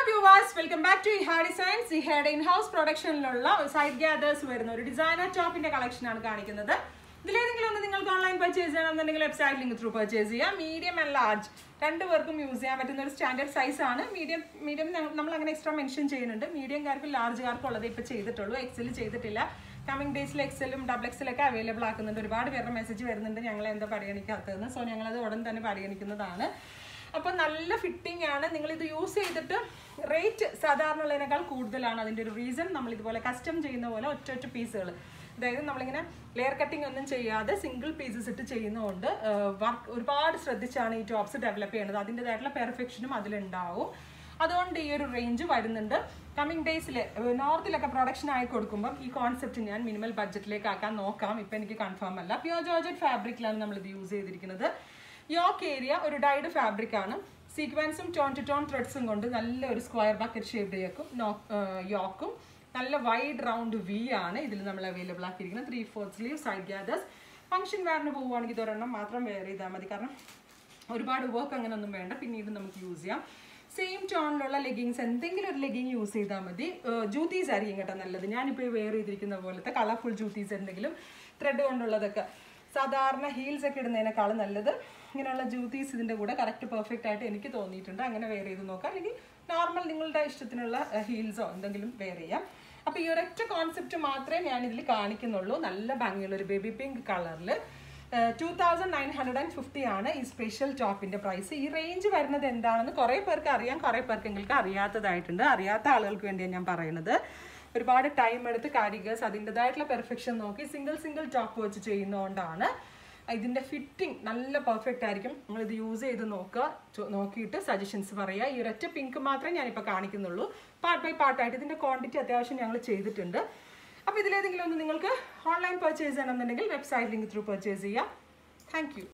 viewers welcome back to Eha designs ഇഹയുടെ in house പ്രൊഡക്ഷനിലുള്ള side gathers വരുന്ന ഒരു ഡിസൈനർ ടോപ്പിന്റെ കളക്ഷൻ ആണ് കാണിക്കുന്നത് ഇതിലേതെങ്കിലും ഒന്ന് നിങ്ങൾക്ക് ഓൺലൈൻ പർച്ചേസ് ചെയ്യണമെന്നുണ്ടെങ്കിൽ വെബ്സൈറ്റ് ലിങ്ക് ത്രൂ പർച്ചേസ് ചെയ്യാം മീഡിയം ആൻഡ് ലാർജ് രണ്ട് പേർക്കും യൂസ് ചെയ്യാൻ പറ്റുന്ന ഒരു സ്റ്റാൻഡേർഡ് സൈസ് ആണ് മീഡിയം മീഡിയം നമ്മൾ അങ്ങനെ എക്സ്ട്രാ മെൻഷൻ ചെയ്യുന്നുണ്ട് മീഡിയംകാർക്കും ലാർജുകാർക്കും ഉള്ളത് ഇപ്പോൾ ചെയ്തിട്ടുള്ളൂ എക്സൽ ചെയ്തിട്ടില്ല കമ്മിങ് ഡേയ്സിൽ എക്സലും ഡബിൾ എക്സലൊക്കെ അവൈലബിൾ ആക്കുന്നുണ്ട് ഒരുപാട് പേരുടെ മെസ്സേജ് വരുന്നുണ്ട് ഞങ്ങൾ എന്താ പരിഗണിക്കാത്തതെന്ന് സോ ഞങ്ങളത് ഉടൻ തന്നെ പരിഗണിക്കുന്നതാണ് അപ്പോൾ നല്ല ഫിറ്റിംഗ് ആണ് നിങ്ങൾ ഇത് യൂസ് ചെയ്തിട്ട് റേറ്റ് സാധാരണ ഉള്ളതിനേക്കാൾ കൂടുതലാണ് അതിൻ്റെ ഒരു റീസൺ നമ്മൾ ഇതുപോലെ കസ്റ്റം ചെയ്യുന്ന പോലെ ഒറ്റ ഒറ്റ പീസുകൾ അതായത് നമ്മളിങ്ങനെ ലെയർ കട്ടിംഗ് ഒന്നും ചെയ്യാതെ സിംഗിൾ പീസസ് ഇട്ട് ചെയ്യുന്നതുകൊണ്ട് വർക്ക് ഒരുപാട് ശ്രദ്ധിച്ചാണ് ഈ ടോപ്സ് ഡെവലപ്പ് ചെയ്യുന്നത് അതിൻ്റെതായിട്ടുള്ള പെർഫെക്ഷനും അതിലുണ്ടാവും അതുകൊണ്ട് ഈ ഒരു റേഞ്ച് വരുന്നുണ്ട് കമ്മിങ് ഡേയ്സിൽ നോർത്തിലൊക്കെ പ്രൊഡക്ഷൻ ആയി കൊടുക്കുമ്പോൾ ഈ കോൺസെപ്റ്റ് ഞാൻ മിനിമൽ ബഡ്ജറ്റിലേക്ക് ആക്കാൻ നോക്കാം ഇപ്പം എനിക്ക് കൺഫേം അല്ല പ്യോർ ജോർജറ്റ് ഫാബ്രിക്കിലാണ് നമ്മൾ ഇത് യൂസ് ചെയ്തിരിക്കുന്നത് യോക്ക് ഏരിയ ഒരു ഡൈഡ് ഫാബ്രിക് ആണ് സീക്വൻസും ടോൺ ടു ടോൺ ത്രെഡ്സും കൊണ്ട് നല്ല ഒരു സ്ക്വയർ ബക്കറ്റ് ഷേപ്ഡ് യോക്കും യോക്കും നല്ല വൈഡ് റൗണ്ട് വി ആണ് ഇതിൽ നമ്മൾ അവൈലബിൾ ആക്കിയിരിക്കുന്നത് three fourth sleeve side gathers function വെയറിന് പോവുകയാണെങ്കിൽ ഇതൊരെണ്ണം മാത്രം വെയർ ചെയ്താൽ മതി കാരണം ഒരുപാട് വർക്ക് അങ്ങനെ ഒന്നും വേണ്ട പിന്നീട് നമുക്ക് യൂസ് ചെയ്യാം സെയിം ടോണിലുള്ള ലെഗിങ്സ് എന്തെങ്കിലും ഒരു ലെഗിങ് യൂസ് ചെയ്താൽ മതി ജൂത്തീസ് ആയിരിക്കും കേട്ടോ നല്ലത് ഞാനിപ്പോൾ വെയർ ചെയ്തിരിക്കുന്ന പോലത്തെ കളർഫുൾ ജൂത്തീസ് എന്തെങ്കിലും ത്രെഡ് കൊണ്ടുള്ളതൊക്കെ സാധാരണ ഹീൽസ് ഒക്കെ ഇടുന്നതിനേക്കാളും നല്ലത് ഇങ്ങനെയുള്ള ജൂത്തീസ് ഇതിൻ്റെ കൂടെ കറക്റ്റ് പെർഫെക്റ്റ് ആയിട്ട് എനിക്ക് തോന്നിയിട്ടുണ്ട് അങ്ങനെ വെയർ ചെയ്ത് നോക്കാം അല്ലെങ്കിൽ നോർമൽ നിങ്ങളുടെ ഇഷ്ടത്തിനുള്ള ഹീൽസോ എന്തെങ്കിലും വെയർ ചെയ്യാം അപ്പോൾ ഈ ഒരൊറ്റ കോൺസെപ്റ്റ് മാത്രമേ ഞാൻ ഇതിൽ കാണിക്കുന്നുള്ളൂ നല്ല ഭംഗിയുള്ള ഒരു ബേബി പിങ്ക് കളറിൽ two thousand nine hundred and fifty ആണ് ഈ സ്പെഷ്യൽ ടോപ്പിൻ്റെ പ്രൈസ് ഈ റേഞ്ച് വരുന്നത് എന്താണെന്ന് കുറേ പേർക്ക് അറിയാം കുറേ പേർക്ക് എங்களுக்கு അറിയാത്തതായിട്ടുണ്ട് അറിയാത്ത ആളുകൾക്ക് വേണ്ടിയാണ് ഞാൻ പറയുന്നത് ഒരുപാട് ടൈം എടുത്ത് കാരിഗേഴ്സ് അതിൻ്റെതായിട്ടുള്ള പെർഫെക്ഷൻ നോക്കി സിംഗിൾ സിംഗിൾ ടോപ്പ് വെച്ച് ചെയ്യുന്നതുകൊണ്ടാണ് ഇതിൻ്റെ ഫിറ്റിംഗ് നല്ല പെർഫെക്റ്റ് ആയിരിക്കും നിങ്ങൾ ഇത് യൂസ് ചെയ്ത് നോക്കുക നോക്കിയിട്ട് സജഷൻസ് പറയുക ഈ ഒരൊറ്റ പിങ്ക് മാത്രമേ ഞാനിപ്പോൾ കാണിക്കുന്നുള്ളൂ പാർട്ട് ബൈ പാർട്ടായിട്ട് ഇതിൻ്റെ ക്വാണ്ടിറ്റി അത്യാവശ്യം ഞങ്ങൾ ചെയ്തിട്ടുണ്ട് അപ്പോൾ ഇതിലേതെങ്കിലും ഒന്ന് നിങ്ങൾക്ക് ഓൺലൈൻ പർച്ചേസ് ചെയ്യണമെന്നുണ്ടെങ്കിൽ വെബ്സൈറ്റ് ലിങ്ക് ത്രൂ പർച്ചേസ് ചെയ്യാം താങ്ക്